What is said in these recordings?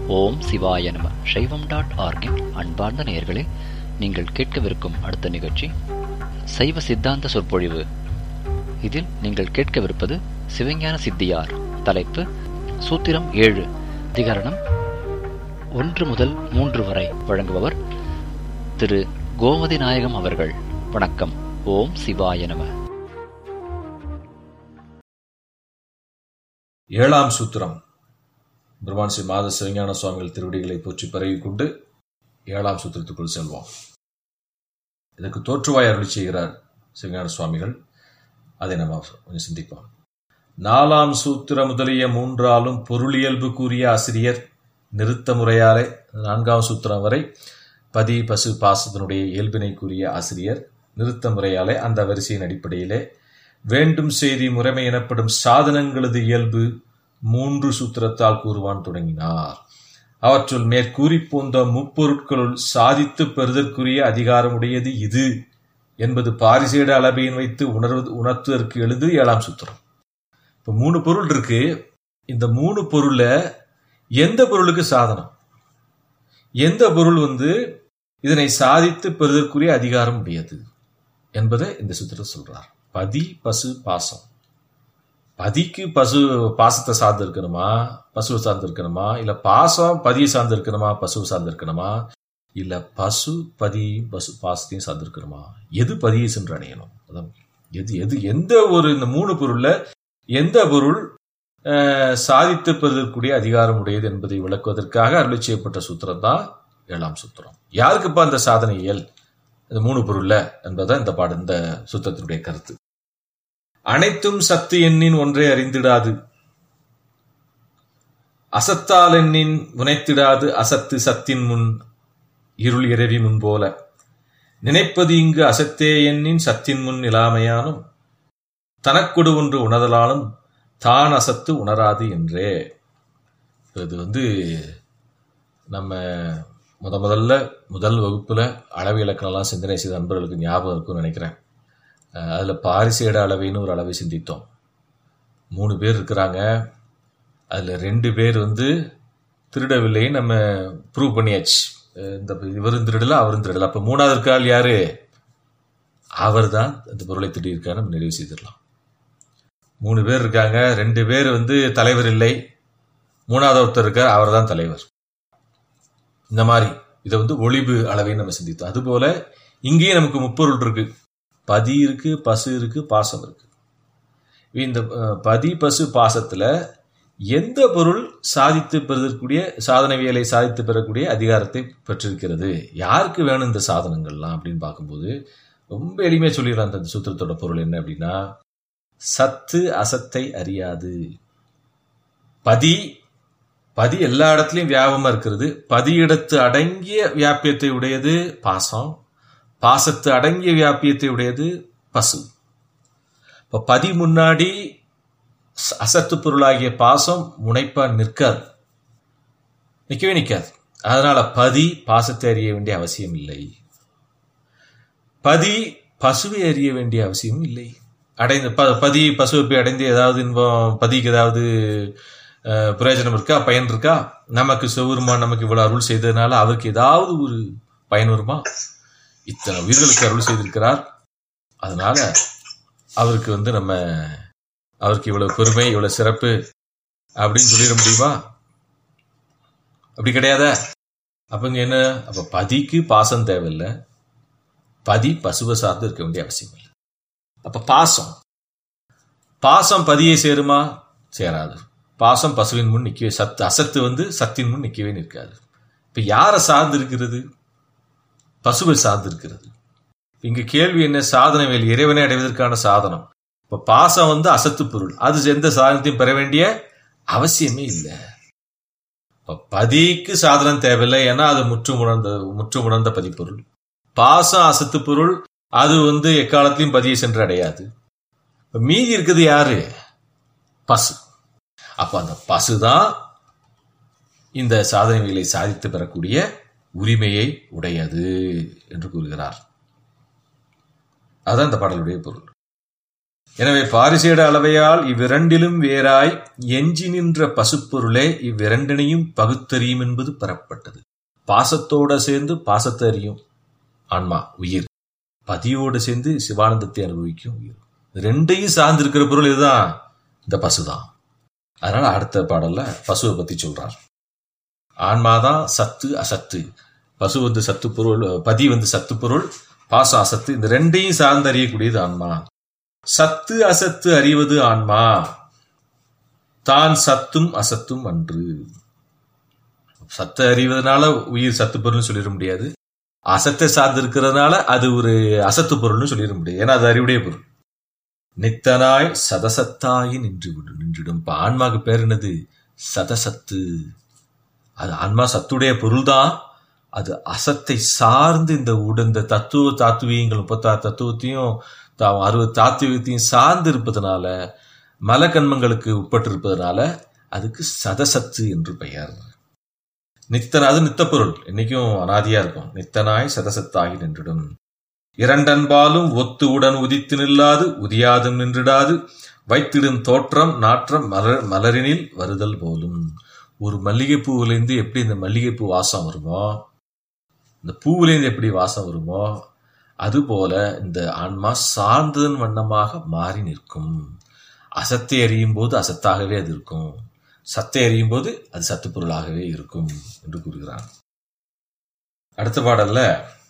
ஓம் சிவாய நம சைவம் டாட் ஆர்கின் அன்பார்ந்த நேயர்களே நீங்கள் கேட்கவிருக்கும் அடுத்த நிகழ்ச்சி சைவ சித்தாந்த சொற்பொழிவு இதில் நீங்கள் கேட்கவிருப்பது சிவஞான சித்தியார் தலைப்பு சூத்திரம் ஏழு அதிகரணம் ஒன்று முதல் மூன்று வரை வழங்குபவர் திரு கோமதி நாயகம் அவர்கள் வணக்கம் ஓம் சிவாய நம ஏழாம் சூத்திரம் பிரம்மான் ஸ்ரீ மாத சிவஞான சுவாமிகள் திருவடிகளை போற்றி பரவி கொண்டு ஏழாம் சூத்திரத்துக்குள் செல்வோம் இதற்கு தோற்றுவாய் அருளி செய்கிறார் சிவஞான சுவாமிகள் அதை நம்ம கொஞ்சம் சிந்திப்போம் நாலாம் சூத்திர முதலிய மூன்றாலும் பொருளியல்பு கூறிய ஆசிரியர் நிறுத்த முறையாலே நான்காம் சூத்திரம் வரை பதி பசு பாசத்தினுடைய இயல்பினை கூறிய ஆசிரியர் நிறுத்த முறையாலே அந்த வரிசையின் அடிப்படையிலே வேண்டும் செய்தி முறைமை எனப்படும் சாதனங்களது இயல்பு மூன்று சூத்திரத்தால் கூறுவான் தொடங்கினார் அவற்றுள் மேற்கூறி போந்த முப்பொருட்களுள் சாதித்து பெறுதற்குரிய அதிகாரமுடையது இது என்பது பாரிசேட அளவையின் வைத்து உணர்வது உணர்த்துவதற்கு எழுது ஏழாம் சூத்திரம் இப்ப மூணு பொருள் இருக்கு இந்த மூணு பொருள்ல எந்த பொருளுக்கு சாதனம் எந்த பொருள் வந்து இதனை சாதித்து பெறுதற்குரிய அதிகாரம் உடையது என்பதை இந்த சூத்திரம் சொல்றார் பதி பசு பாசம் பதிக்கு பசு பாசத்தை சார்ந்து இருக்கணுமா பசுவை சார்ந்து இருக்கணுமா இல்ல பாசம் பதியை சார்ந்து இருக்கணுமா பசுவை சார்ந்து இருக்கணுமா இல்ல பசு பதி பசு பாசத்தையும் சார்ந்து இருக்கணுமா எது பதியை சென்று அடையணும் அதான் எது எது எந்த ஒரு இந்த மூணு பொருள்ல எந்த பொருள் சாதித்து பெறுவதற்குரிய அதிகாரம் உடையது என்பதை விளக்குவதற்காக அருளி செய்யப்பட்ட சூத்திரம் தான் ஏழாம் சூத்திரம் யாருக்குப்பா அந்த சாதனை இயல் இந்த மூணு பொருள்ல என்பதுதான் இந்த பாடு இந்த சூத்திரத்தினுடைய கருத்து அனைத்தும் சத்து எண்ணின் ஒன்றை அறிந்திடாது அசத்தால் எண்ணின் முனைத்திடாது அசத்து சத்தின் முன் இருள் இரவி முன் போல நினைப்பது இங்கு அசத்தே எண்ணின் சத்தின் முன் இலாமையானும் தனக்கொடு ஒன்று உணரலாலும் தான் அசத்து உணராது என்றே இது வந்து நம்ம முத முதல்ல முதல் வகுப்புல அளவு இலக்கணம்லாம் சிந்தனை செய்த நண்பர்களுக்கு ஞாபகம் இருக்கும்னு நினைக்கிறேன் அதில் பாரிசேட அளவைன்னு ஒரு அளவை சிந்தித்தோம் மூணு பேர் இருக்கிறாங்க அதில் ரெண்டு பேர் வந்து திருடவில்லைன்னு நம்ம ப்ரூவ் பண்ணியாச்சு இந்த இவரும் திருடல அவரும் திருடல அப்போ மூணாவது இருக்கால் யாரு அவர் தான் அந்த பொருளை திருடியிருக்காரு நம்ம நிறைவு செய்திடலாம் மூணு பேர் இருக்காங்க ரெண்டு பேர் வந்து தலைவர் இல்லை மூணாவது ஒருத்தர் இருக்கார் அவர் தான் தலைவர் இந்த மாதிரி இதை வந்து ஒளிவு அளவைன்னு நம்ம சிந்தித்தோம் அதுபோல இங்கேயும் நமக்கு முப்பொருள் இருக்கு பதி இருக்கு பசு இருக்கு பாசம் இருக்கு இந்த பதி பசு பாசத்துல எந்த பொருள் சாதித்து பெறுதற்குரிய சாதனவியலை சாதித்து பெறக்கூடிய அதிகாரத்தை பெற்றிருக்கிறது யாருக்கு வேணும் இந்த சாதனங்கள்லாம் அப்படின்னு பார்க்கும்போது ரொம்ப எளிமையா சொல்லிடலாம் அந்த சூத்திரத்தோட பொருள் என்ன அப்படின்னா சத்து அசத்தை அறியாது பதி பதி எல்லா இடத்துலையும் வியாபமா இருக்கிறது பதியிடத்து அடங்கிய வியாபியத்தை உடையது பாசம் பாசத்து அடங்கிய வியாபியத்தை உடையது பசு இப்ப பதி முன்னாடி அசத்து பொருளாகிய பாசம் முனைப்பா நிற்காது நிற்கவே நிற்காது அதனால பதி பாசத்தை அறிய வேண்டிய அவசியம் இல்லை பதி பசுவை அறிய வேண்டிய அவசியம் இல்லை அடைந்து பதி பசுவை போய் அடைந்து ஏதாவது இன்பம் பதிக்கு ஏதாவது பிரயோஜனம் இருக்கா பயன் இருக்கா நமக்கு செவுருமா நமக்கு இவ்வளவு அருள் செய்ததுனால அவருக்கு ஏதாவது ஒரு பயன் வருமா இத்தனை உயிர்களுக்கு அருள் செய்திருக்கிறார் அதனால அவருக்கு வந்து நம்ம அவருக்கு இவ்வளவு பெருமை இவ்வளவு சிறப்பு அப்படின்னு சொல்லிட முடியுமா அப்படி கிடையாத அப்ப இங்க என்ன அப்ப பதிக்கு பாசம் தேவையில்லை பதி பசுவை சார்ந்து இருக்க வேண்டிய அவசியம் இல்லை அப்ப பாசம் பாசம் பதியை சேருமா சேராது பாசம் பசுவின் முன் நிற்கவே சத்து அசத்து வந்து சத்தின் முன் நிற்கவே நிற்காது இப்ப யாரை சார்ந்து இருக்கிறது பசுவை சார்ந்து இருக்கிறது இங்க கேள்வி என்ன சாதன வேல் இறைவனை அடைவதற்கான சாதனம் இப்ப பாசம் வந்து அசத்து பொருள் அது எந்த சாதனத்தையும் பெற வேண்டிய அவசியமே இல்லை இப்ப பதிக்கு சாதனம் தேவையில்லை ஏன்னா அது முற்றும் உணர்ந்த முற்றும் உணர்ந்த பதிப்பொருள் பாசம் அசத்து பொருள் அது வந்து எக்காலத்திலையும் பதியை சென்று அடையாது மீதி இருக்குது யாரு பசு அப்ப அந்த பசு தான் இந்த சாதனைகளை சாதித்து பெறக்கூடிய உரிமையை உடையது என்று கூறுகிறார் அதான் இந்த பாடலுடைய பொருள் எனவே பாரிசேட அளவையால் இவ்விரண்டிலும் வேறாய் எஞ்சி நின்ற பசுப்பொருளே இவ்விரண்டினையும் பகுத்தறியும் என்பது பெறப்பட்டது பாசத்தோட சேர்ந்து பாசத்தை அறியும் ஆன்மா உயிர் பதியோடு சேர்ந்து சிவானந்தத்தை அனுபவிக்கும் உயிர் ரெண்டையும் சார்ந்து இருக்கிற பொருள் இதுதான் இந்த பசுதான் அதனால அடுத்த பாடல்ல பசுவை பத்தி சொல்றார் ஆன்மாதான் சத்து அசத்து பசு வந்து சத்து பொருள் பதி வந்து சத்து பொருள் பாசம் அசத்து இந்த ரெண்டையும் சார்ந்து அறியக்கூடியது ஆன்மா சத்து அசத்து அறிவது ஆன்மா தான் சத்தும் அசத்தும் அன்று சத்து அறிவதனால உயிர் சத்து பொருள்னு சொல்லிட முடியாது அசத்தை சார்ந்து இருக்கிறதுனால அது ஒரு அசத்து பொருள்னு சொல்லிட முடியாது ஏன்னா அது அறிவுடைய பொருள் நித்தனாய் சதசத்தாயி நின்று விடு நின்றுடும் இப்ப ஆன்மாக்கு பேர் என்னது சதசத்து அது ஆன்மா சத்துடைய பொருள்தான் அது அசத்தை சார்ந்து இந்த உட இந்த தத்துவ தாத்துவீங்கள் முப்பத்தாறு தத்துவத்தையும் தா- அறுபது தாத்துவத்தையும் சார்ந்து இருப்பதனால மலக்கண்மங்களுக்கு உட்பட்டு இருப்பதனால அதுக்கு சதசத்து என்று பெயர் நித்தன அது நித்தப்பொருள் என்னைக்கும் அனாதியா இருக்கும் நித்தனாய் சதசத்தாகி நின்றிடும் இரண்டன்பாலும் ஒத்து உடன் உதித்து நில்லாது உதியாதும் நின்றிடாது வைத்திடும் தோற்றம் நாற்றம் மலர் மலரினில் வருதல் போலும் ஒரு மல்லிகைப்பூவிலேருந்து எப்படி இந்த மல்லிகைப்பூ வாசம் வருமோ இந்த பூவிலேருந்து எப்படி வாசம் வருமோ அதுபோல இந்த ஆன்மா சார்ந்ததன் வண்ணமாக மாறி நிற்கும் அசத்தை அறியும் போது அசத்தாகவே அது இருக்கும் சத்தை அறியும் போது அது சத்து பொருளாகவே இருக்கும் என்று கூறுகிறான் அடுத்த பாடல்ல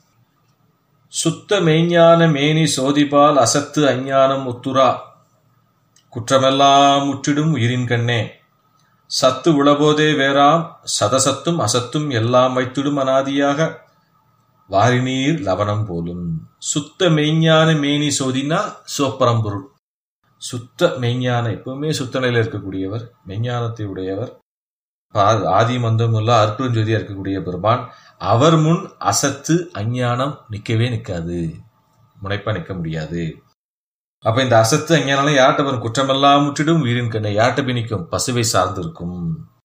சுத்த மெய்ஞான மேனி சோதிபால் அசத்து அஞ்ஞானம் ஒத்துரா குற்றமெல்லாம் முற்றிடும் உயிரின் கண்ணே சத்து உளபோதே வேறாம் சதசத்தும் அசத்தும் எல்லாம் வைத்திடும் அனாதியாக வாரிநீர் லவணம் போலும் சுத்த மெய்ஞான மேனி சோதினா சிவப்பரம்பொருள் சுத்த மெய்ஞான எப்பவுமே சுத்த நிலையில் இருக்கக்கூடியவர் மெய்ஞானத்தை உடையவர் பா- ஆதி மந்தமுள்ள அற்புதஞ்சோதியா இருக்கக்கூடிய பெருமான் அவர் முன் அசத்து அஞ்ஞானம் நிக்கவே நிக்காது முனைப்பா நிக்க முடியாது அப்ப இந்த அசத்து அஞ்ஞானம் யார்கிட்ட வரும் குற்றமெல்லாம் முற்றிடும் உயிரின் கண்ணை யார்கிட்ட போய் நிற்கும் பசுவை சார்ந்து இருக்கும்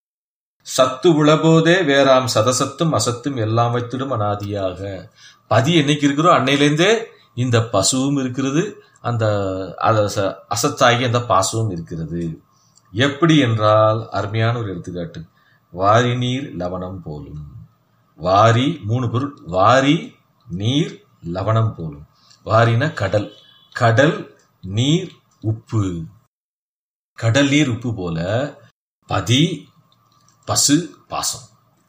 சத்து உளபோதே வேறாம் சதசத்தும் அசத்தும் எல்லாம் வைத்திடும் அனாதியாக பதி என்னைக்கு இருக்கிறோ அன்னையிலேருந்தே இந்த பசுவும் இருக்கிறது அந்த அத ச- அசத்தாகி அந்த பாசமும் இருக்கிறது எப்படி என்றால் அருமையான ஒரு எடுத்துக்காட்டு வாரி நீர் லவணம் போலும் வாரி மூணு பொருள் வாரி நீர் லவணம் போலும் வாரினா கடல் கடல் நீர் உப்பு கடல் நீர் உப்பு போல பதி பசு பாசம்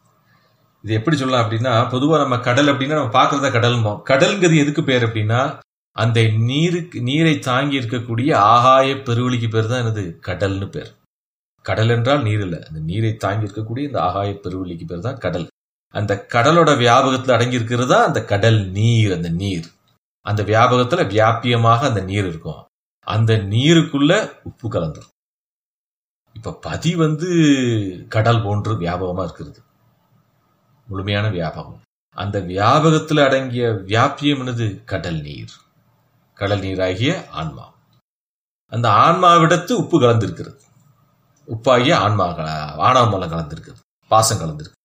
இது எப்படி சொல்லலாம் அப்படின்னா பொதுவா நம்ம கடல் அப்படின்னா நம்ம பார்க்கறத கடல்ம்போம் கடல்ங்கிறது எதுக்கு பேர் அப்படின்னா அந்த நீருக்கு நீரை தாங்கி இருக்கக்கூடிய ஆகாய பெருவெளிக்கு பேர் தான் என்னது கடல்னு பேர் கடல் என்றால் நீர் இல்ல அந்த நீரை தாங்கி இருக்கக்கூடிய இந்த ஆகாய பெருவெளிக்கு பேர் தான் கடல் அந்த கடலோட வியாபகத்துல அடங்கி இருக்கிறது தான் அந்த கடல் நீர் அந்த நீர் அந்த வியாபகத்துல வியாபியமாக அந்த நீர் இருக்கும் அந்த நீருக்குள்ள உப்பு கலந்துரும் இப்ப பதி வந்து கடல் போன்று வியாபகமா இருக்கிறது முழுமையான வியாபகம் அந்த வியாபகத்துல அடங்கிய வியாபியம் என்னது கடல் நீர் கடல் நீராகிய ஆன்மா அந்த ஆன்மாவிடத்து உப்பு கலந்திருக்கிறது உப்பாகிய ஆன்மா க- ஆணவ மூலம் கலந்திருக்கிறது பாசம் கலந்திருக்கு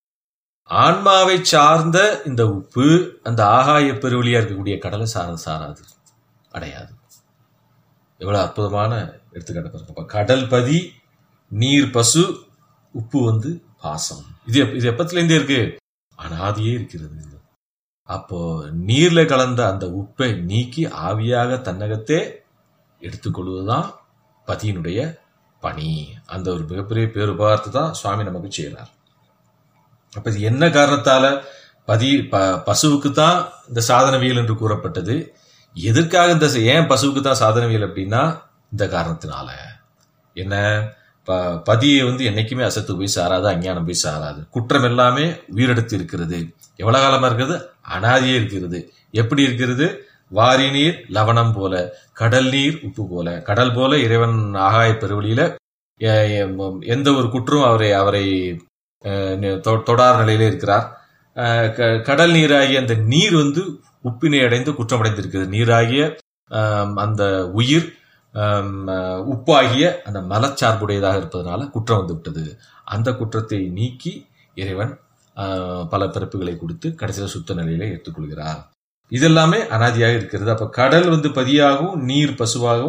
ஆன்மாவை சார்ந்த இந்த உப்பு அந்த ஆகாய பெருவெளியா இருக்கக்கூடிய கடலை சார சாராது அடையாது எவ்வளவு அற்புதமான எடுத்துக்காட்டு பாருங்க அப்ப கடல் பதி நீர் பசு உப்பு வந்து பாசம் இது எப்- இது எப்பத்துல இருந்தே இருக்கு அனாதியே இருக்கிறது அப்போ நீர்ல கலந்த அந்த உப்பை நீக்கி ஆவியாக தன்னகத்தே எடுத்துக்கொள்வதுதான் பதியினுடைய பணி அந்த ஒரு மிகப்பெரிய பேருபாரத்தை தான் சுவாமி நமக்கு செய்யறார் அப்ப இது என்ன காரணத்தால பதி ப பசுவுக்கு தான் இந்த சாதனவியல் என்று கூறப்பட்டது எதற்காக இந்த ஏன் பசுவுக்கு தான் சாதனவியல் அப்படின்னா இந்த காரணத்தினால என்ன ப- பதியை வந்து என்னைக்குமே அசத்து போய் சாராது அஞ்ஞானம் போய் சாராது குற்றம் எல்லாமே உயிரெடுத்து இருக்கிறது எவ்வளவு காலமா இருக்கிறது அனாதியே இருக்கிறது எப்படி இருக்கிறது வாரி நீர் லவணம் போல கடல் நீர் உப்பு போல கடல் போல இறைவன் ஆகாய பெருவெளியில எ- எ- எந்த ஒரு குற்றம் அவரை அவரை அஹ், நி- தொ- தொடார் நிலையிலே இருக்கிறார் அஹ், க- கடல் நீராகிய அந்த நீர் வந்து உப்பினை அடைந்து குற்றமடைந்திருக்கிறது நீராகிய ஆம், அந்த உயிர் ஆம், அஹ், உப்பாகிய அந்த மலச்சார்புடையதாக இருப்பதனால குற்றம் வந்து விட்டது அந்த குற்றத்தை நீக்கி இறைவன் ஆஹ், பல பிறப்புகளை கொடுத்து கடைசியில் சுத்த நிலையில ஏற்றுக்கொள்கிறார் இதெல்லாமே அனாதியாக இருக்கிறது அப்ப கடல் வந்து பதியாகவும் நீர் பசுவாகவும்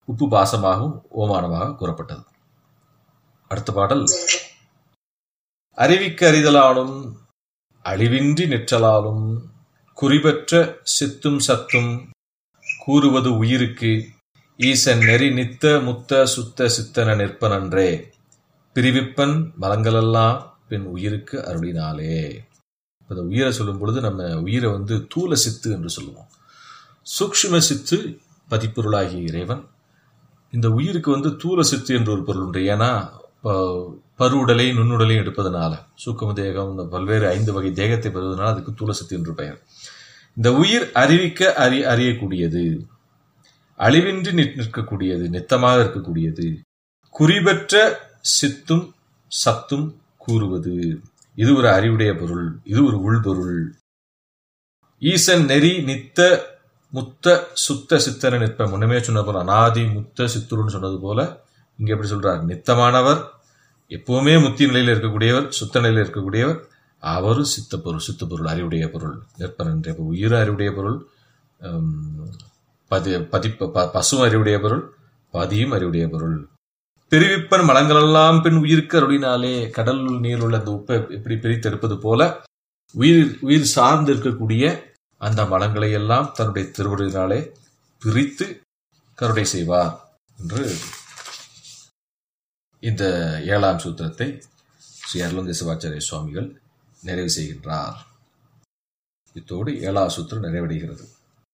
உப்பு பாசமாகவும் ஓமானமாக கூறப்பட்டது அடுத்த பாடல் அறிவிக்க அறிதலாலும் அழிவின்றி நிற்றலாலும் குறிபற்ற சித்தும் சத்தும் கூறுவது உயிருக்கு ஈசன் நெறி நித்த முத்த சுத்த சித்தன நிற்பனன்றே பிரிவிப்பன் மலங்களெல்லாம் பின் உயிருக்கு அருளினாலே இந்த உயிரை சொல்லும் பொழுது நம்ம உயிரை வந்து தூல சித்து என்று சொல்லுவோம் சூக்ஷ்ம சித்து பதிப்பொருளாகிய இறைவன் இந்த உயிருக்கு வந்து தூல சித்து என்று ஒரு பொருள் உண்டு ஏன்னா பருவுடலை நுண்ணுடலையும் எடுப்பதனால சூக்கம தேகம் இந்த பல்வேறு ஐந்து வகை தேகத்தை பெறுவதனால அதுக்கு தூல சித்து என்று பெயர் இந்த உயிர் அறிவிக்க அறி அறியக்கூடியது அழிவின்றி நிற்கக்கூடியது நித்தமாக இருக்கக்கூடியது குறிபற்ற சித்தும் சத்தும் கூறுவது இது ஒரு அறிவுடைய பொருள் இது ஒரு உள்பொருள் ஈசன் நெறி நித்த முத்த சுத்த சித்தன நிற்ப முன்னமே சொன்ன போல அனாதி முத்த சித்துருன்னு சொன்னது போல இங்க எப்படி சொல்றார் நித்தமானவர் எப்பவுமே முத்தி நிலையில் இருக்கக்கூடியவர் சுத்த நிலையில் இருக்கக்கூடியவர் அவரும் சித்த பொருள் சித்த பொருள் அறிவுடைய பொருள் நிற்பன் என்ற உயிர் அறிவுடைய பொருள் பதி பதிப்ப பசுவும் அறிவுடைய பொருள் பதியும் அறிவுடைய பொருள் பிரிவிப்பன் மலங்களெல்லாம் பின் உயிருக்கு அருளினாலே கடலுள் நீர் உள்ள அந்த உப்பை எப்படி பிரித்தெடுப்பது போல உயிர் உயிர் சார்ந்து இருக்கக்கூடிய அந்த மலங்களை எல்லாம் தன்னுடைய திருவடியினாலே பிரித்து கருடை செய்வார் என்று இந்த ஏழாம் சூத்திரத்தை ஸ்ரீ அருளந்தி சிவாச்சாரிய சுவாமிகள் நிறைவு செய்கின்றார் இத்தோடு ஏழாம் சூத்திரம் நிறைவடைகிறது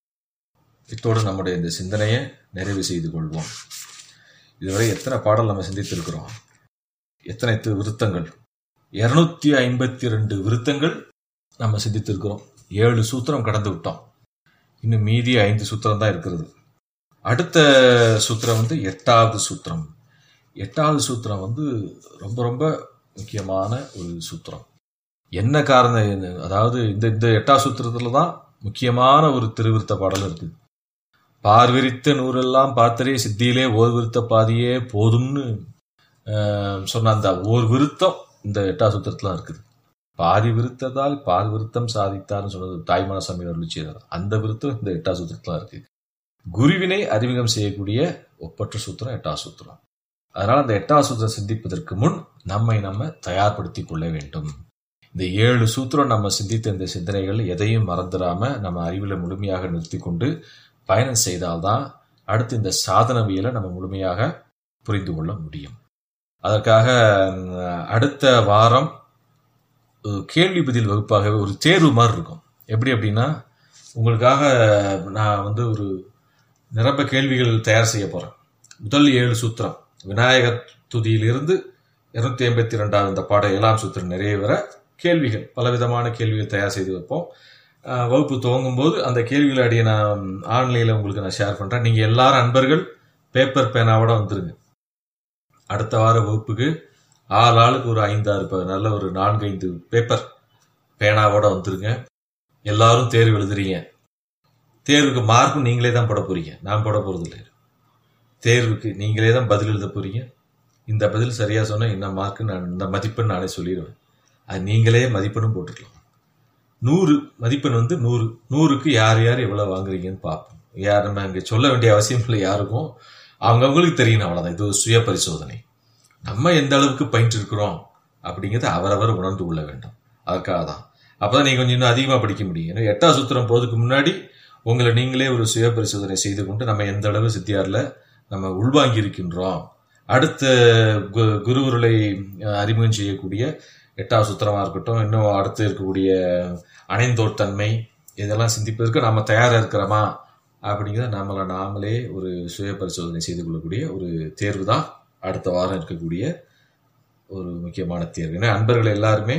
இத்தோடு நம்முடைய இந்த சிந்தனையை நிறைவு செய்து கொள்வோம் இதுவரை எத்தனை பாடல் நம்ம சிந்தித்திருக்கிறோம் எத்தனை விருத்தங்கள் இருநூத்தி ஐம்பத்தி ரெண்டு விருத்தங்கள் நம்ம சிந்தித்திருக்கிறோம் ஏழு சூத்திரம் கடந்து விட்டோம் இன்னும் மீதி ஐந்து சூத்திரம் தான் இருக்கிறது அடுத்த சூத்திரம் வந்து எட்டாவது சூத்திரம் எட்டாவது சூத்திரம் வந்து ரொம்ப ரொம்ப முக்கியமான ஒரு சூத்திரம் என்ன காரணம் அதாவது இந்த இந்த எட்டாவது சூத்திரத்துல தான் முக்கியமான ஒரு திருவிருத்த பாடல் இருக்குது பார்விரித்த நூறெல்லாம் பார்த்தரே சித்தியிலே ஓர் விருத்த பாதியே போதும்னு சொன்ன அந்த ஓர் விருத்தம் இந்த எட்டாவது சூத்திரத்துல இருக்குது பாதி விருத்தத்தால் பாதி விருத்தம் சாதித்தார்னு சொன்னது தாய்மான சாமி அருளிச்சியர் அந்த விருத்தம் இந்த எட்டாவது சூத்திரத்துல இருக்கு குருவினை அறிமுகம் செய்யக்கூடிய ஒப்பற்ற சூத்திரம் எட்டாவது சூத்திரம் அதனால அந்த எட்டாவது சூத்திரம் சிந்திப்பதற்கு முன் நம்மை நம்ம தயார்படுத்திக் கொள்ள வேண்டும் இந்த ஏழு சூத்திரம் நம்ம சிந்தித்த இந்த சிந்தனைகள் எதையும் மறந்துடாம நம்ம அறிவுல முழுமையாக நிறுத்தி கொண்டு பயணம் செய்தால்தான் அடுத்து இந்த சாதனவியலை நம்ம முழுமையாக புரிந்து கொள்ள முடியும் அதற்காக அடுத்த வாரம் கேள்வி பதில் வகுப்பாகவே ஒரு தேர்வு மாதிரி இருக்கும் எப்படி அப்படின்னா உங்களுக்காக நான் வந்து ஒரு நிரம்ப கேள்விகள் தயார் செய்ய போறேன் முதல் ஏழு சூத்திரம் விநாயகர் துதியிலிருந்து இருநூத்தி ஐம்பத்தி ரெண்டாவது இந்த பாட ஏழாம் சூத்திரம் நிறைய வர கேள்விகள் பலவிதமான கேள்விகள் தயார் செய்து வைப்போம் வகுப்பு துவங்கும் போது அந்த கேள்விகளை அடிய நான் ஆன்லைனில் உங்களுக்கு நான் ஷேர் பண்ணுறேன் நீங்கள் எல்லாரும் அன்பர்கள் பேப்பர் பேனாவோட வந்துருங்க அடுத்த வார வகுப்புக்கு ஆறு ஆளுக்கு ஒரு ஐந்தாறு நல்ல ஒரு நான்கு ஐந்து பேப்பர் பேனாவோட வந்துருங்க எல்லாரும் தேர்வு எழுதுறீங்க தேர்வுக்கு மார்க்கும் நீங்களே தான் போட போறீங்க நான் போட போறது இல்லை தேர்வுக்கு நீங்களே தான் பதில் எழுத போறீங்க இந்த பதில் சரியா சொன்னா என்ன மார்க்கு நான் இந்த மதிப்பெண் நானே சொல்லிடுவேன் அது நீங்களே மதிப்பெண்ணும் போட்டுக்கலாம் நூறு மதிப்பெண் வந்து நூறு நூறுக்கு யார் யார் எவ்வளவு வாங்குறீங்கன்னு பார்ப்போம் யார் நம்ம இங்க சொல்ல வேண்டிய அவசியம் இல்லை யாருக்கும் அவங்கவுங்களுக்கு தெரியணும் அவ்வளவுதான் இது ஒரு சுய பரிசோதனை நம்ம எந்த அளவுக்கு பயின்று இருக்கிறோம் அப்படிங்கிறத அவரவர் உணர்ந்து கொள்ள வேண்டும் அதற்காக தான் அப்பதான் நீங்க கொஞ்சம் இன்னும் அதிகமா படிக்க முடியும் ஏன்னா எட்டாம் சூத்திரம் போறதுக்கு முன்னாடி உங்களை நீங்களே ஒரு சுய பரிசோதனை செய்து கொண்டு நம்ம எந்த அளவு சித்தியார்ல நம்ம உள்வாங்கி இருக்கின்றோம் அடுத்த குருவுருளை அறிமுகம் செய்யக்கூடிய எட்டாவது சுத்திரமா இருக்கட்டும் இன்னும் அடுத்து இருக்கக்கூடிய அணைந்தோர்த்தன்மை இதெல்லாம் சிந்திப்பதற்கு நாம தயாரா இருக்கிறோமா அப்படிங்கிறத நம்மளை நாமளே ஒரு சுய பரிசோதனை செய்து கொள்ளக்கூடிய ஒரு தேர்வு தான் அடுத்த வாரம் இருக்கக்கூடிய ஒரு முக்கியமான தேர்வு ஏன்னா அன்பர்கள் எல்லாருமே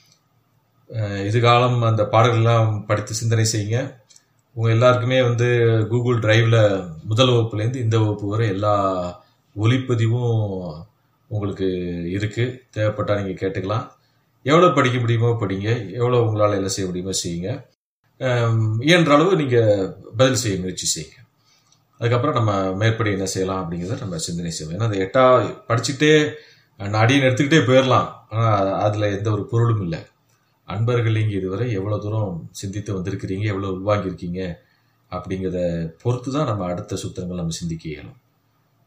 எதிர்காலம் அந்த பாடல்கள்லாம் படித்து சிந்தனை செய்யுங்க உங்க எல்லாருக்குமே வந்து கூகுள் டிரைவ்ல முதல் வகுப்புலேருந்து இந்த வகுப்பு வரை எல்லா ஒலிப்பதிவும் உங்களுக்கு இருக்கு தேவைப்பட்டா நீங்க கேட்டுக்கலாம் எவ்வளோ படிக்க முடியுமோ படிங்க எவ்வளோ உங்களால் எல்லாம் செய்ய முடியுமோ செய்யுங்க இயன்ற அளவு நீங்கள் பதில் செய்ய முயற்சி செய்யுங்க அதுக்கப்புறம் நம்ம மேற்படி என்ன செய்யலாம் அப்படிங்கிறத நம்ம சிந்தனை செய்வோம் ஏன்னா அந்த எட்டா படிச்சுட்டே அடியன் எடுத்துக்கிட்டே போயிடலாம் ஆனால் அதில் எந்த ஒரு பொருளும் இல்லை அன்பர்கள் இங்கே இதுவரை எவ்வளோ தூரம் சிந்தித்து வந்திருக்கிறீங்க எவ்வளோ உள்வாங்கியிருக்கீங்க அப்படிங்கிறத பொறுத்து தான் நம்ம அடுத்த சூத்திரங்கள் நம்ம சிந்திக்க இயலும்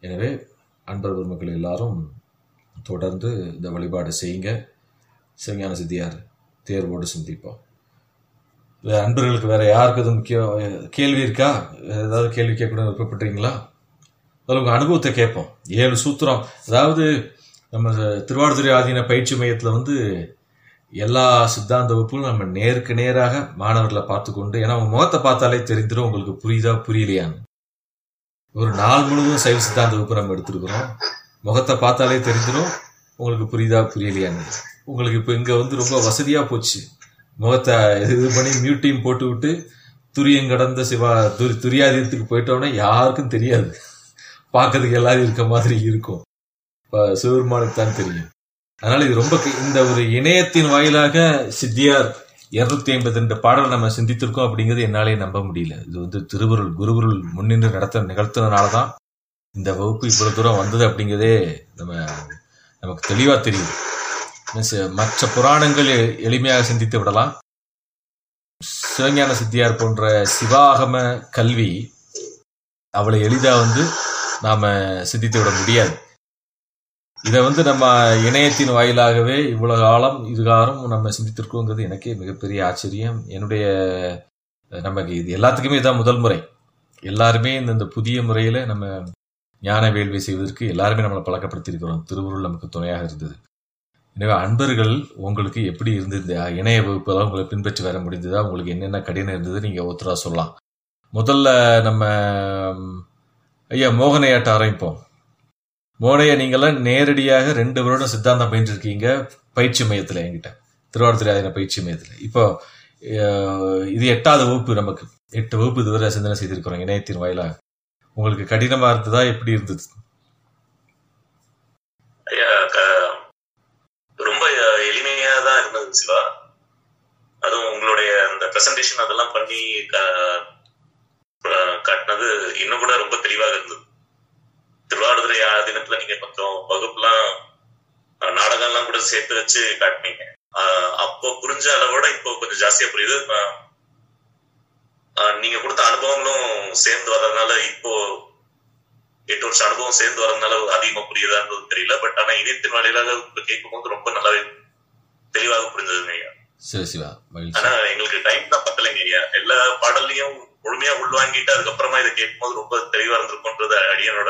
எனவே அன்பர் பெருமக்கள் எல்லாரும் தொடர்ந்து இந்த வழிபாடு செய்யுங்க சிவஞான சித்தியார் தேர்வோடு சிந்திப்போம் வேற அன்பர்களுக்கு வேற யாருக்கு எதுவும் முக்கிய கேள்வி இருக்கா வேற ஏதாவது கேள்வி கேட்கணும்னு விருப்பப்படுறீங்களா அதில் உங்கள் அனுபவத்தை கேட்போம் ஏழு சூத்திரம் அதாவது நம்ம திருவாடுதுறை ஆதீன பயிற்சி மையத்தில் வந்து எல்லா சித்தாந்த வகுப்பும் நம்ம நேருக்கு நேராக மாணவர்களை பார்த்து கொண்டு ஏன்னா அவங்க முகத்தை பார்த்தாலே தெரிஞ்சிடும் உங்களுக்கு புரியுதா புரியலையான்னு ஒரு நாள் முழுவதும் சைவ சித்தாந்த வகுப்பு நம்ம எடுத்துருக்குறோம் முகத்தை பார்த்தாலே தெரிஞ்சிடும் உங்களுக்கு புரியுதா புரியலையான்னு உங்களுக்கு இப்போ இங்கே வந்து ரொம்ப வசதியாக போச்சு முகத்தை இது பண்ணி மியூட்டையும் போட்டு விட்டு துரியம் கடந்த சிவா துரி துரியாதீரத்துக்கு போயிட்டோன்னே யாருக்கும் தெரியாது பார்க்கறதுக்கு எல்லாரும் இருக்க மாதிரி இருக்கும் இப்போ சிவபெருமானுக்கு தான் தெரியும் அதனால இது ரொம்ப க- இந்த ஒரு இணையத்தின் வாயிலாக சித்தியார் இருநூத்தி ஐம்பத்தி ரெண்டு பாடல் நம்ம சிந்தித்திருக்கோம் அப்படிங்கிறது என்னாலே நம்ப முடியல இது வந்து திருவுருள் குருவுருள் முன்னின்று நடத்த நிகழ்த்தினால தான் இந்த வகுப்பு இவ்வளவு தூரம் வந்தது அப்படிங்கிறதே நம்ம நமக்கு தெளிவா தெரியுது இன்னும் சி- மற்ற புராணங்கள் எ- எளிமையாக சிந்தித்து விடலாம் சிவஞான சித்தியார் போன்ற சிவாகம கல்வி அவளை எளிதா வந்து நாம சிந்தித்து விட முடியாது இதை வந்து நம்ம இணையத்தின் வாயிலாகவே இவ்வளவு காலம் இதுகாரம் நம்ம சிந்தித்திருக்கோங்கிறது எனக்கே மிகப்பெரிய ஆச்சரியம் என்னுடைய நமக்கு இது எல்லாத்துக்குமே இதான் முதல் முறை எல்லாருமே இந்த இந்த புதிய முறையில நம்ம ஞான வேள்வி செய்வதற்கு எல்லாருமே நம்மளை பழக்கப்படுத்தியிருக்கிறோம் திருவுருள் நமக்கு துணையாக இருந்தது எனவே அன்பர்கள் உங்களுக்கு எப்படி இருந்தது இந்த இணைய வகுப்பெல்லாம் உங்களை பின்பற்றி வர முடிந்ததா உங்களுக்கு என்னென்ன கடினம் இருந்தது நீங்க ஒருத்தரா சொல்லலாம் முதல்ல நம்ம ம், ஐயா மோகனையாட்ட ஆரம்பிப்போம் மோனையா நீங்களாம் நேரடியாக ரெண்டு வருடம் சித்தாந்தம் பயின்றிருக்கீங்க பயிற்சி மையத்தில் என்கிட்ட திருவாரூர் ஆதீன பயிற்சி மையத்தில் இப்போ அஹ், இது எட்டாவது வகுப்பு நமக்கு எட்டு வகுப்பு இதுவரை சிந்தனை செய்திருக்கிறோம் இணையத்தின் வாயிலாக உங்களுக்கு கடினமா இருந்ததா எப்படி இருந்தது ஐயா க- ரொம்ப அஹ், எளிமையா தான் இருந்தது சிவா அதுவும் உங்களுடைய அந்த பிரசன்டேஷன் அதெல்லாம் பண்ணி க- அஹ், காட்டினது இன்னும் கூட ரொம்ப தெளிவாக இருந்தது திருவாரூரை தினத்துல நீங்க கொஞ்சம் வகுப்புலாம் அஹ், நாடகம்லாம் கூட சேர்த்து வச்சு காட்டினீங்க அஹ், அப்போ புரிஞ்ச அளவோட இப்போ கொஞ்சம் ஜாஸ்தியா புரியுது அஹ், அஹ், நீங்க கொடுத்த அனுபவங்களும் சேர்ந்து வர்றதுனால இப்போ எட்டு வருஷம் அனுபவம் சேர்ந்து வரதுனால அதிகமா புரியுதான்றது தெரியல பட் ஆனா இணையத்தின் வாயிலாக இப்ப கேட்கும் போது ரொம்ப நல்லாவே தெளிவாக புரிஞ்சதுங்க ஐயா சரி சிவா மகிழ்ச்சி ஆனா எங்களுக்கு டைம் தான் பத்தலைங்க ஐயா எல்லா பாடல்லையும் முழுமையா உள்வாங்கிட்டு அதுக்கப்புறமா இதை கேட்கும்போது ரொம்ப தெளிவா இருந்திருக்கும்ன்றது அடியனோட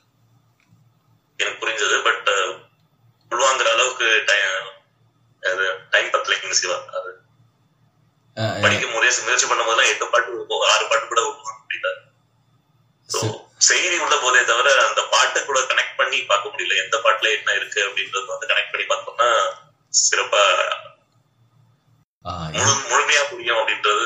எனக்கு புரிஞ்சது பட் உள்வாங்குற அளவுக்கு டைம் அது டைம் பத்தலைங்க சிவா அது அஹ், அஹ், படிக்க முறையா முயற்சி பண்ணும் போதெல்லாம் எட்டு பாட்டு ஆறு பாட்டு கூட உள்வாங்க முடியல So, சரி. செய்தி உள்ள போதே தவிர அந்த பாட்டை கூட கனெக்ட் பண்ணி பார்க்க முடியல எந்த பாட்டுல என்ன இருக்கு அப்படின்றது வந்து கனெக்ட் பண்ணி பார்த்தோம்னா சிறப்பா ஆஹ், முழு முழுமையா புரியும் அப்படின்றது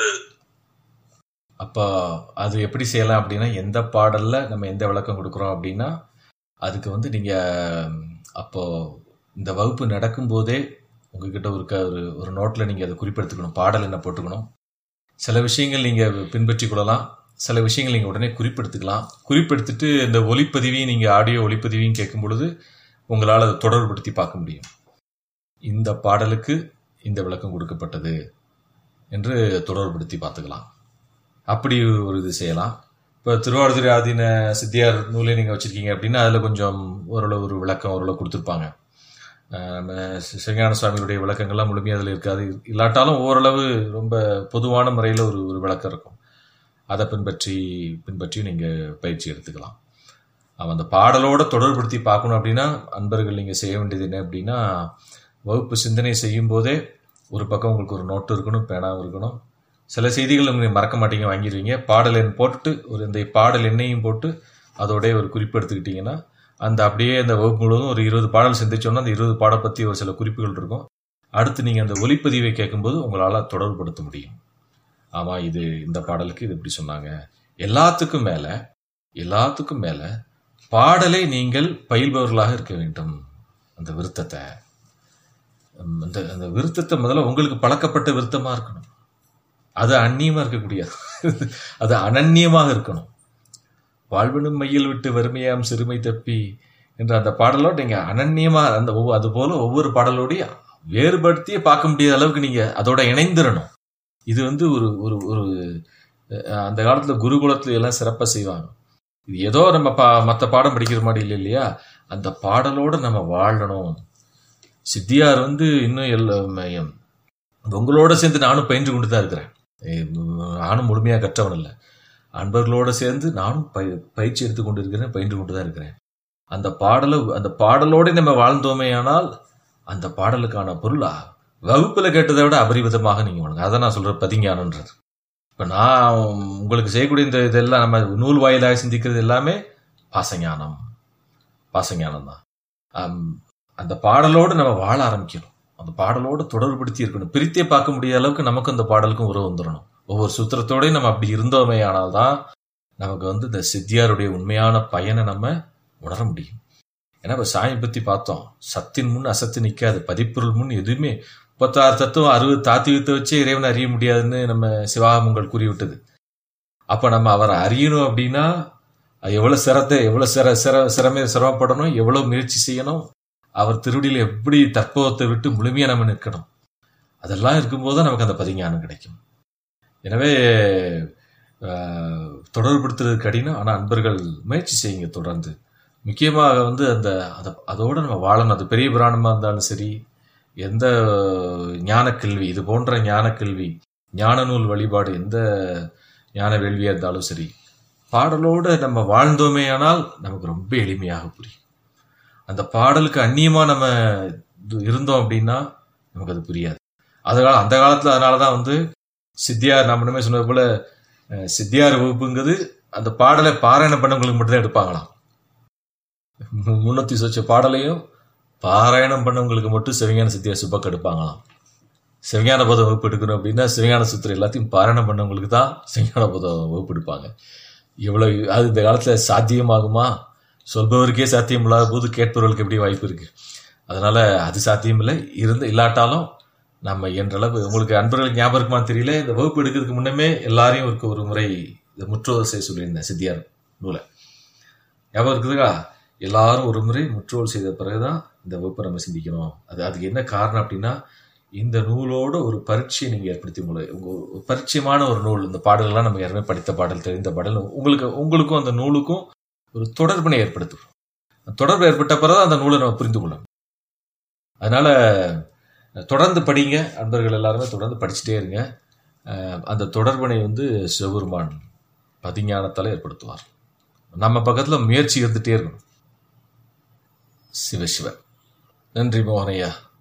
அப்போ அது எப்படி செய்யலாம் அப்படின்னா எந்த பாடல்ல நம்ம எந்த விளக்கம் கொடுக்குறோம் அப்படின்னா அதுக்கு வந்து நீங்க ம், அப்போ இந்த வகுப்பு நடக்கும்போதே உங்ககிட்ட ஒரு க- ஒரு ஒரு நோட்ல நீங்க அதை குறிப்பெடுத்துக்கணும் பாடல் என்ன போட்டுக்கணும் சில விஷயங்கள் நீங்க பின்பற்றி கொள்ளலாம் சில விஷயங்கள் நீங்க உடனே குறிப்பெடுத்துக்கலாம் குறிப்பெடுத்துட்டு இந்த ஒலிப்பதிவையும் நீங்க ஆடியோ ஒலிப்பதிவையும் கேட்கும் பொழுது உங்களால் அதை தொடர்புபடுத்தி பார்க்க முடியும் இந்த பாடலுக்கு இந்த விளக்கம் கொடுக்கப்பட்டது என்று தொடர்புபடுத்தி பார்த்துக்கலாம் அப்படி ஒரு இது செய்யலாம் இப்போ திருவாரூர் ஆதீன சித்தியார் நூலை நீங்கள் வச்சுருக்கீங்க அப்படின்னா அதில் கொஞ்சம் ஓரளவு ஒரு விளக்கம் ஓரளவு கொடுத்துருப்பாங்க அஹ் நம்ம சி- சிவஞான சுவாமிகளுடைய விளக்கங்கள்லாம் முழுமையாக அதில் இருக்காது இல்லாட்டாலும் ஓரளவு ரொம்ப பொதுவான முறையில் ஒரு ஒரு விளக்கம் இருக்கும் அதை பின்பற்றி பின்பற்றியும் நீங்கள் பயிற்சி எடுத்துக்கலாம் அவன் அந்த பாடலோட தொடர்படுத்தி பார்க்கணும் அப்படின்னா அன்பர்கள் நீங்கள் செய்ய வேண்டியது என்ன அப்படின்னா வகுப்பு சிந்தனை செய்யும் போதே ஒரு பக்கம் உங்களுக்கு ஒரு நோட்டு இருக்கணும் பேனாவும் இருக்கணும் சில செய்திகள் நீங்கள் மறக்க மாட்டீங்க வாங்கிடுவீங்க பாடல் எண் போட்டு ஒரு இந்த பாடல் எண்ணையும் போட்டு அதோடய ஒரு குறிப்பு எடுத்துக்கிட்டிங்கன்னா அந்த அப்படியே அந்த வகுப்பு முழுவதும் ஒரு இருபது பாடல் சிந்திச்சோன்னா அந்த இருபது பாடல் பற்றி ஒரு சில குறிப்புகள் இருக்கும் அடுத்து நீங்கள் அந்த ஒலிப்பதிவை கேட்கும்போது உங்களால் தொடர்புபடுத்த முடியும் ஆமாம் இது இந்த பாடலுக்கு இது இப்படி சொன்னாங்க எல்லாத்துக்கும் மேலே எல்லாத்துக்கும் மேலே பாடலை நீங்கள் பயில்பவர்களாக இருக்க வேண்டும் அந்த விருத்தத்தை உம், அந்த அந்த விருத்தத்தை முதல்ல உங்களுக்கு பழக்கப்பட்ட விருத்தமா இருக்கணும் அது அந்நியமா இருக்கக்கூடிய அது அனன்யமாக இருக்கணும் வாழ்வனும் மையில் விட்டு வறுமையாம் சிறுமை தப்பி என்ற அந்த பாடலோட நீங்க அனன்யமா அந்த ஒவ்வொரு அது போல ஒவ்வொரு பாடலோடையும் வேறுபடுத்தியே பார்க்க முடியாத அளவுக்கு நீங்க அதோட இணைந்திரணும் இது வந்து ஒரு ஒரு ஒரு அஹ், அந்த காலத்துல குருகுலத்துல எல்லாம் சிறப்பா செய்வாங்க இது ஏதோ நம்ம பா மற்ற பாடம் படிக்கிற மாதிரி இல்லை இல்லையா அந்த பாடலோட நம்ம வாழணும் சித்தியார் வந்து இன்னும் எல்லாம் உங்களோட சேர்ந்து நானும் பயின்று கொண்டு தான் இருக்கிறேன் ஏ, நானும் முழுமையாக கற்றவன் இல்லை அன்பர்களோட சேர்ந்து நானும் பய பயிற்சி எடுத்து கொண்டு இருக்கிறேன் பயின்று கொண்டு தான் இருக்கிறேன் அந்த பாடலை அந்த பாடலோட நம்ம வாழ்ந்தோமே ஆனால் அந்த பாடலுக்கான பொருள் அ- வகுப்புல கேட்டதை விட அபரிவிதமாக நீங்க வணங்க அதை நான் சொல்ற பதிஞானன்றது இப்ப நான் உங்களுக்கு செய்யக்கூடிய இந்த இதெல்லாம் நம்ம நூல் வாயிலாக சிந்திக்கிறது எல்லாமே பாசஞானம் பாசஞானம் தான் ஆம், அந்த பாடலோடு நம்ம வாழ ஆரம்பிக்கணும் அந்த பாடலோடு தொடர்படுத்தி இருக்கணும் பிரித்தே பார்க்க முடியாத அளவுக்கு நமக்கு அந்த பாடலுக்கும் உறவு வந்துடணும் ஒவ்வொரு சூத்திரத்தோடயும் நம்ம அப்படி இருந்தோமே ஆனால்தான் நமக்கு வந்து இந்த சித்தியாருடைய உண்மையான பயனை நம்ம உணர முடியும் ஏன்னா இப்ப சாமி பத்தி பார்த்தோம் சத்தின் முன் அசத்து நிக்காது பதிப்பொருள் முன் எதுவுமே முப்பத்தாறு தத்துவம் அறுபது தாத்தியத்தை வச்சு இறைவனை அறிய முடியாதுன்னு நம்ம சிவாகமங்கள் கூறிவிட்டது அப்ப நம்ம அவரை அறியணும் அப்படின்னா அது எவ்வளவு சிரத்தை எவ்வளவு சிர சிர சிரம சிரமப்படணும் எவ்வளவு முயற்சி செய்யணும் அவர் திருவடியில எப்படி தற்பவத்தை விட்டு முழுமையா நம்ம நிற்கணும் அதெல்லாம் இருக்கும்போது தான் நமக்கு அந்த பதிஞானம் கிடைக்கும் எனவே ஆஹ், தொடர்புபடுத்துறது கடினம் ஆனா அன்பர்கள் முயற்சி செய்யுங்க தொடர்ந்து முக்கியமாக வந்து அந்த அத- அதோட நம்ம வாழணும் அது பெரிய புராணமா இருந்தாலும் சரி எந்த ஞான கல்வி இது போன்ற ஞான கல்வி ஞான நூல் வழிபாடு எந்த ஞான வேள்வியா இருந்தாலும் சரி பாடலோடு நம்ம வாழ்ந்தோமே ஆனால் நமக்கு ரொம்ப எளிமையாக புரியும் அந்த பாடலுக்கு அந்நியமா நம்ம இது இருந்தோம் அப்படின்னா நமக்கு அது புரியாது அதனால அந்த காலத்துல அதனாலதான் வந்து சித்தியார் நம்ம முன்னமே சொன்னது போல அஹ், சித்தியார் வகுப்புங்கிறது அந்த பாடலை பாராயணம் பண்ணவங்களுக்கு மட்டும்தான் எடுப்பாங்களாம் மு- முன்னூத்தி சொச்ச பாடலையும் பாராயணம் பண்ணவங்களுக்கு மட்டும் சிவஞான சித்தியார் சுப்பக்கு எடுப்பாங்களாம் சிவஞான போத வகுப்பு எடுக்கணும் அப்படின்னா சிவஞான சுத்திரம் எல்லாத்தையும் பாராயணம் பண்ணவங்களுக்கு தான் சிவஞான போத வகுப்பு எடுப்பாங்க இவ்வளவு அது இந்த காலத்துல சாத்தியமாகுமா சொல்பவருக்கே சாத்தியம் இல்லாத போது கேட்பவர்களுக்கு எப்படி வாய்ப்பு இருக்கு அதனால அது சாத்தியம் இல்லை இருந்து இல்லாட்டாலும் நம்ம என்றளவு உங்களுக்கு அன்பர்களுக்கு ஞாபகம் இருக்குமான்னு தெரியல இந்த வகுப்பு எடுக்கிறதுக்கு முன்னமே எல்லாரையும் ஒரு ஒரு முறை இந்த முற்றோதல் செய்ய சொல்லியிருந்தேன் சித்தியார் நூலை ஞாபகம் இருக்குதுக்கா எல்லாரும் ஒரு முறை முற்றோல் செய்த பிறகுதான் இந்த வகுப்பை நம்ம சிந்திக்கணும் அது அதுக்கு என்ன காரணம் அப்படின்னா இந்த நூலோட ஒரு பரீட்சையை நீங்க ஏற்படுத்தி உங்களை உங்க ஒரு பரிச்சயமான ஒரு நூல் இந்த பாடல்கள்லாம் நம்ம யாருமே படித்த பாடல் தெரிந்த பாடல் உங்களுக்கு உங்களுக்கும் அந்த நூலுக்கும் ஒரு தொடர்பினை ஏற்படுத்தும் அந்த தொடர்பு ஏற்பட்ட பிறகு அந்த நூலை நம்ம புரிந்து கொள்ளணும் அதனால தொடர்ந்து படிங்க அன்பர்கள் எல்லாருமே தொடர்ந்து படிச்சுட்டே இருங்க அஹ் அந்த தொடர்பினை வந்து சிவபெருமான் பதிஞானத்தால ஏற்படுத்துவார் நம்ம பக்கத்துல முயற்சி இருந்துட்டே இருக்கணும் சிவ சிவ நன்றி மோகனையா